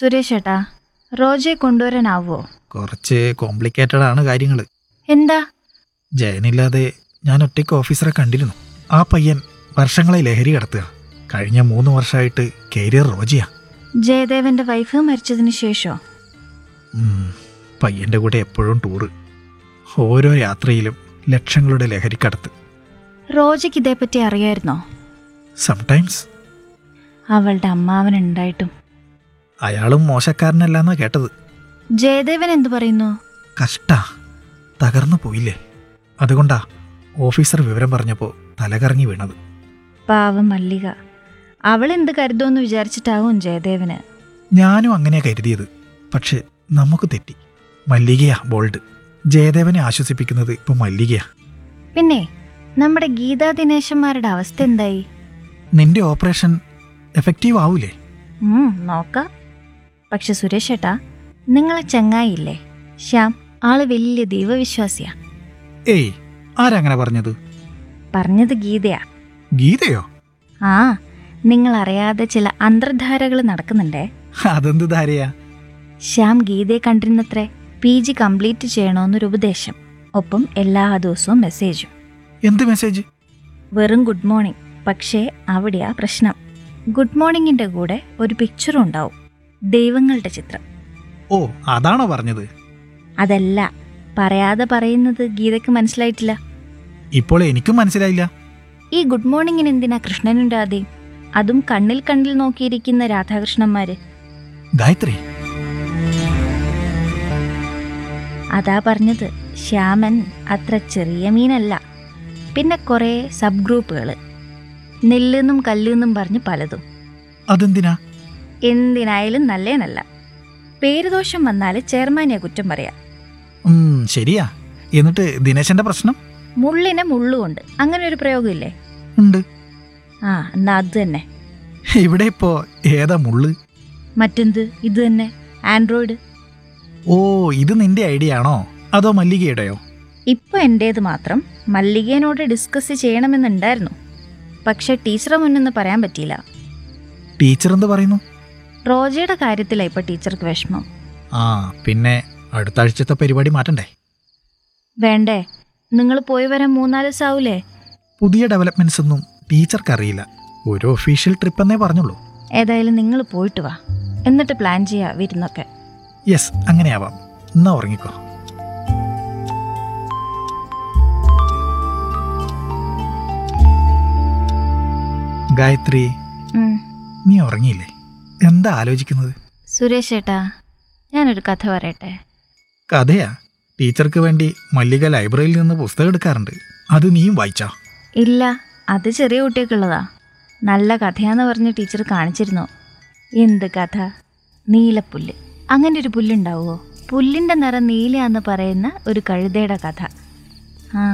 സുരേഷ് ഏട്ടാ റോജയെ കൊണ്ടുവരാനാവോ കുറച്ച് കോംപ്ലിക്കേറ്റഡ് ആണ് കാര്യങ്ങൾ എന്താ ജയനില്ലാതെ ഞാൻ ഒറ്റയ്ക്ക് ഓഫീസറെ കണ്ടിരുന്നു ആ പയ്യൻ വർഷങ്ങളെ ലഹരി കടത്തുക കഴിഞ്ഞ മൂന്ന് വർഷമായിട്ട് കരിയർ റോജിയാ ജയദേവന്റെ വൈഫ് മരിച്ചതിന് ശേഷോ ഉം, പയ്യന്റെ കൂടെ എപ്പോഴും ടൂറ് ഓരോ യാത്രയിലും ലക്ഷങ്ങളുടെ ലഹരിക്കടത്ത് റോജയ്ക്ക് ഇതേപ്പറ്റി അറിയായിരുന്നോ സംടൈംസ് അവളുടെ അമ്മാവനുണ്ടായിട്ടും അയാളും മോശക്കാരനല്ലെന്നാ കേട്ടത് ജയദേവൻ എന്തു പറയുന്നു കഷ്ടാ തകർന്നു പോയില്ലേ അതുകൊണ്ടാ ഓഫീസർ വിവരം പറഞ്ഞപ്പോൾ തലകറങ്ങി വീണത് പാവം മല്ലിക അവൾ എന്ത് കരുതുമെന്ന് വിചാരിച്ചിട്ടാവും ജയദേവന് ഞാനും അങ്ങനെ കരുതിയത് പക്ഷെ നമുക്ക് തെറ്റി മല്ലികയാ ബോൾഡ് ജയദേവനെ ആശ്വസിപ്പിക്കുന്നത് ഇപ്പൊ മല്ലികയാ പിന്നെ നമ്മുടെ ഗീതാ ദിനേശന്മാരുടെ അവസ്ഥ എന്തായി നിന്റെ ഓപ്പറേഷൻ എഫക്റ്റീവ് ആവൂലേ ഉം, നോക്കാം പക്ഷെ സുരേഷ് ഏട്ടാ നിങ്ങളെ ചങ്ങായില്ലേ ശ്യാം ആള് വലിയ ദൈവവിശ്വാസിയാ ഏയ് ആരങ്ങനെ പറഞ്ഞത് പറഞ്ഞത് ഗീതയാ ഗീതയോ ആ നിങ്ങൾ അറിയാതെ ചില അന്തർധാരകൾ നടക്കുന്നുണ്ടേ അതെന്ത് ധാരയാ ശ്യാം ഗീതയെ കണ്ടിരുന്നത്രേ പി ജി കംപ്ലീറ്റ് ചെയ്യണമെന്നൊരു ഉപദേശം ഒപ്പം എല്ലാ ദിവസവും മെസ്സേജും എന്ത് മെസ്സേജ് വെറും ഗുഡ് മോർണിംഗ് പക്ഷേ അവിടെയാ പ്രശ്നം ഗുഡ് മോർണിംഗിന്റെ കൂടെ ഒരു പിക്ചറും ഉണ്ടാവും ദൈവങ്ങളുടെ ചിത്രം ഓ അതാണോ പറഞ്ഞത് അതല്ല പറയാതെ പറയുന്നത് ഗീതയ്ക്ക് മനസ്സിലായിട്ടില്ല ഇപ്പോൾ എനിക്കും മനസ്സിലായില്ല ഈ ഗുഡ് മോർണിംഗിന് എന്തിനാ കൃഷ്ണനും രാധയും അതും കണ്ണിൽ കണ്ണിൽ നോക്കിയിരിക്കുന്ന രാധാകൃഷ്ണന്മാര് ഗായത്രി അതാ പറഞ്ഞത് ശ്യാമൻ അത്ര ചെറിയ മീനല്ല പിന്നെ കുറേ സബ് ഗ്രൂപ്പുകൾ നെല്ലെന്നും കല്ലെന്നും പറഞ്ഞ് പലതും അതെന്തിനാ എന്തിനായാലും നല്ലേനല്ല പേരുദോഷം വന്നാൽ ചെയർമാനെ കുറ്റം പറയാം ഉം, ശരിയാ എന്നിട്ട് ദിനേശന്റെ പ്രശ്നം മുള്ളിനെ മുള്ളുകൊണ്ട് അങ്ങനെ ഒരു പ്രയോഗമില്ലേ ഉണ്ട് ആ എന്നാ അത് തന്നെ ഇവിടെ ഇപ്പോ ഏതാ മുള്ള് മറ്റെന്ത് ഇത് തന്നെ ആൻഡ്രോയിഡ് ഓ ഇത് നിന്റെ ഐഡിയ ആണോ അതോ മല്ലികയുടെയോ ഇപ്പൊ എന്റേത് മാത്രം മല്ലികേനോട് ഡിസ്കസ് ചെയ്യണമെന്നുണ്ടായിരുന്നു പക്ഷെ ടീച്ചറെ മുന്നെന്ന് പറയാൻ പറ്റിയില്ല ടീച്ചർ എന്ത് പറയുന്നു റോജയുടെ കാര്യത്തിലാ ഇപ്പൊ ടീച്ചർക്ക് വിഷമം ആ പിന്നെ അടുത്ത ആഴ്ചത്തെ പരിപാടി മാറ്റണ്ടേ വേണ്ടേ നിങ്ങൾ പോയി വരാൻ മൂന്നാല് ദിവസം ആവൂലേ പുതിയ ഡെവലപ്മെന്റ്സ് ഒന്നും ടീച്ചർക്ക് അറിയില്ല ഒരു ഒഫീഷ്യൽ ട്രിപ്പ് എന്നേ പറഞ്ഞുള്ളൂ ഏതായാലും നിങ്ങൾ പോയിട്ട് വാ എന്നിട്ട് പ്ലാൻ ചെയ്യാ വിരുന്നൊക്കെ യെസ് അങ്ങനെയാവാം എന്നാ ഉറങ്ങിക്കോ ഗായത്രി ഉം. നീ ഉറങ്ങിയില്ലേ എന്താ ആലോചിക്കുന്നത് സുരേഷ് ഏട്ടാ ഞാനൊരു കഥ പറയട്ടെ കഥയാ ടീച്ചർക്ക് വേണ്ടി മല്ലിക ലൈബ്രറിയിൽ നിന്ന് പുസ്തകം എടുക്കാറുണ്ട് അത് നീയും വായിച്ചാ ഇല്ല അത് ചെറിയ കുട്ടിയൊക്കെയുള്ളതാ നല്ല കഥയാന്ന് പറഞ്ഞ് ടീച്ചർ കാണിച്ചിരുന്നു എന്ത് കഥ നീലപ്പുല്ല് അങ്ങനെ ഒരു പുല്ലുണ്ടാവുമോ പുല്ലിൻ്റെ നിറം നീലയാന്ന് പറയുന്ന ഒരു കഴുതയുടെ കഥ ആ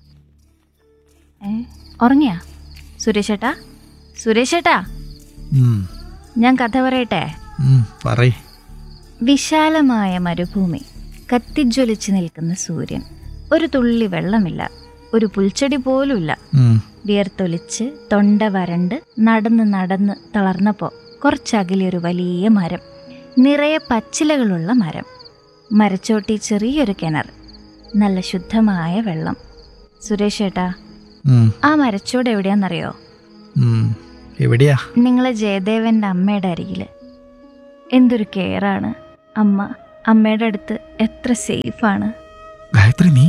ഏ ഉറങ്ങിയാ സുരേഷേട്ടാ സുരേഷേട്ടാ ഉം, ഞാൻ കഥ പറയട്ടെ ഉം, പറയ് വിശാലമായ മരുഭൂമി കത്തിജ്വലിച്ച് നിൽക്കുന്ന സൂര്യൻ ഒരു തുള്ളി വെള്ളമില്ല ഒരു പുൽച്ചെടി പോലുമില്ല ഉം, വിയർത്തൊലിച്ച് തൊണ്ട വരണ്ട് നടന്ന് നടന്ന് തളർന്നപ്പോൾ കുറച്ചകലെ ഒരു വലിയ മരം നിറയെ പച്ചിലകളുള്ള മരം മരച്ചോട്ടി ചെറിയൊരു കിണർ നല്ല ശുദ്ധമായ വെള്ളം സുരേഷ് ഏട്ടാ ഉം, ആ മരച്ചോട് എവിടെയാണെന്നറിയോ ഉം. എവിടെയാ നിങ്ങളെ ജയദേവൻ്റെ അമ്മയുടെ അരികിൽ എന്തൊരു കെയറാണ് അമ്മ അമ്മയുടെ അടുത്ത് എത്ര സേഫാണ് ഗായത്രി നീ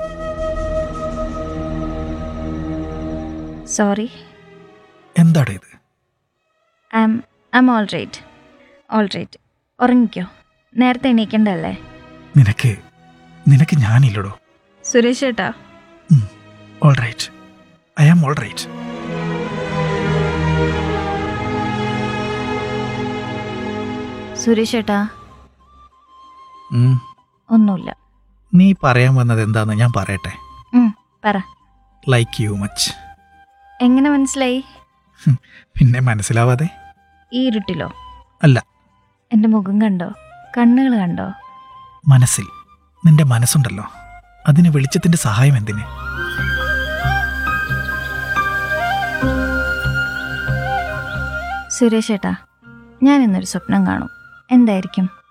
സോറി എന്താടാ ഇത് I'm I'm all right all right ഉറങ്ങിക്കോ നേരത്തെ എണീക്കണ്ടല്ലേ നിനക്ക് നിനക്ക് ഞാനില്ലടോ സുരേഷ് ഏട്ടാ all right I am all right Suresh ഏട്ടാ ഒന്നുമില്ല നീ പറയാൻ വന്നത് എന്താന്ന് ഞാൻ പറയട്ടെ ഉം, പറ ലൈക്ക് യു മച്ച് എങ്ങനെ മനസ്സിലായി പിന്നെ മനസ്സിലാവാതെ ഈ ഇരുട്ടിലോ അല്ല എൻ്റെ മുഖം കണ്ടോ കണ്ണുകൾ കണ്ടോ മനസ്സിൽ നിന്റെ മനസ്സുണ്ടല്ലോ അതിന് വെളിച്ചത്തിന്റെ സഹായം എന്തിന് സുരേഷ് ഏട്ടാ ഞാൻ ഇന്നൊരു സ്വപ്നം കാണും എന്തായിരിക്കും